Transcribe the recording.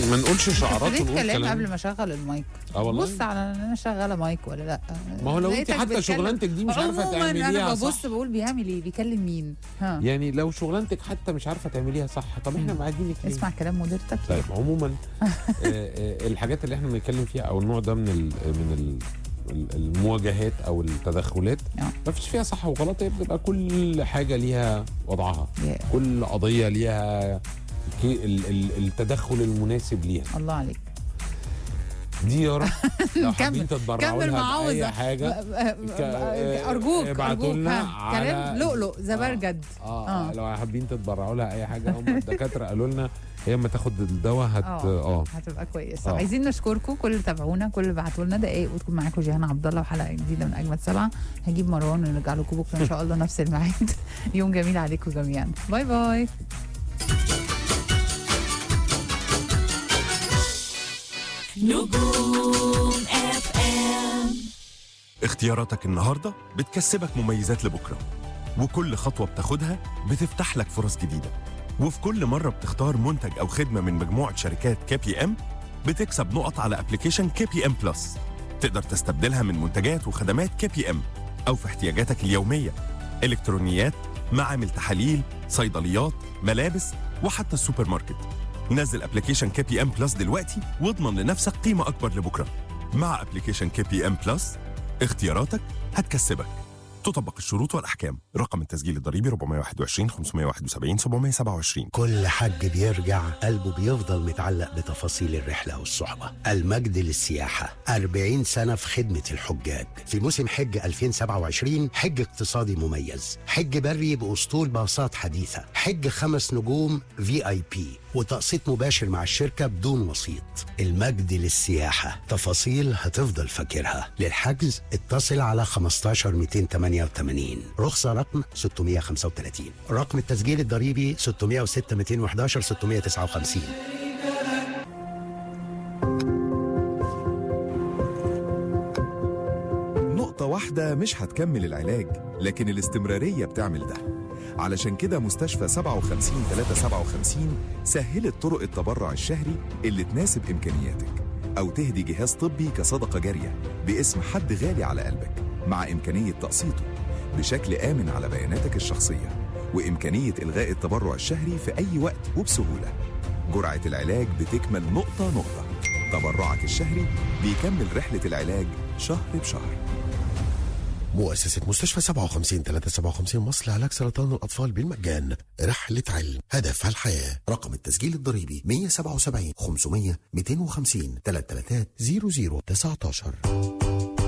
ما نقولش شعارات ابتديت ونقول كلام كلام قبل ما اشغل المايك اه والله بص على ان انا شغاله مايك ولا لا ما هو لو انت لقيتك حتى بتكلم- شغلانتك دي مش عارفه عموماً انا تعمليها ببص صح بقول بيعمل ايه بيكلم مين ها يعني لو شغلانتك حتى مش عارفه تعمليها صح طب احنا مم. معادينك ليه؟ اسمع كلام مديرتك طيب عموما آه، آه، الحاجات اللي احنا بنتكلم فيها او النوع ده من ال من ال ال- المواجهات او التدخلات آه. ما فيش فيها صح وغلط هي بتبقى كل حاجه ليها وضعها يا كل قضيه ليها كي- ال- ال- التدخل المناسب ليها الله عليك دي يا رب لو كمل- حابين تتبرعوا كمل لها معوذة. باي حاجه ارجوك ابعتوا ارجوك لنا ها. على- كلام لؤلؤ زبرجد آه, آه. اه لو حابين تتبرعوا لها اي حاجه هم الدكاتره قالوا لنا هي اما تاخد الدواء هت آه. اه هتبقى كويسه آه. عايزين نشكركم كل اللي تابعونا كل اللي بعتوا لنا دقايق وتكون معاكم جيهان عبد الله وحلقه جديده من اجمد سبعه هجيب مروان ونرجع لكم بكره ان شاء الله نفس الميعاد يوم جميل عليكم جميعا باي باي نجوم اف ام اختياراتك النهاردة بتكسبك مميزات لبكرة وكل خطوة بتاخدها بتفتح لك فرص جديدة وفي كل مرة بتختار منتج أو خدمة من مجموعة شركات كي بي ام بتكسب نقط على ابلكيشن كي بي ام بلس تقدر تستبدلها من منتجات وخدمات كي بي ام أو في احتياجاتك اليومية إلكترونيات معامل تحاليل صيدليات ملابس وحتى السوبر ماركت نزل ابلكيشن كي بي ام بلس دلوقتي واضمن لنفسك قيمة أكبر لبكرة مع ابلكيشن كي بي ام بلس اختياراتك هتكسبك تطبق الشروط والأحكام رقم التسجيل الضريبي 421 571 727 كل حج بيرجع قلبه بيفضل متعلق بتفاصيل الرحلة والصحبة المجد للسياحة 40 سنة في خدمة الحجاج في موسم حج 2027 حج اقتصادي مميز حج بري بأسطول باصات حديثة حج خمس نجوم في اي بي وتقسيط مباشر مع الشركة بدون وسيط المجد للسياحة تفاصيل هتفضل فاكرها للحجز اتصل على 15 288 رخصة رقم 635 رقم التسجيل الضريبي 606 211 659 نقطة واحدة مش هتكمل العلاج لكن الاستمرارية بتعمل ده علشان كده مستشفى 57 357 سهلت طرق التبرع الشهري اللي تناسب إمكانياتك أو تهدي جهاز طبي كصدقة جارية باسم حد غالي على قلبك مع إمكانية تقسيطه بشكل آمن على بياناتك الشخصية وإمكانية إلغاء التبرع الشهري في أي وقت وبسهولة جرعة العلاج بتكمل نقطة نقطة تبرعك الشهري بيكمل رحلة العلاج شهر بشهر مؤسسة مستشفى 57 357 مصر لعلاج سرطان الأطفال بالمجان رحلة علم هدفها الحياة رقم التسجيل الضريبي 177 500 250 333 00 19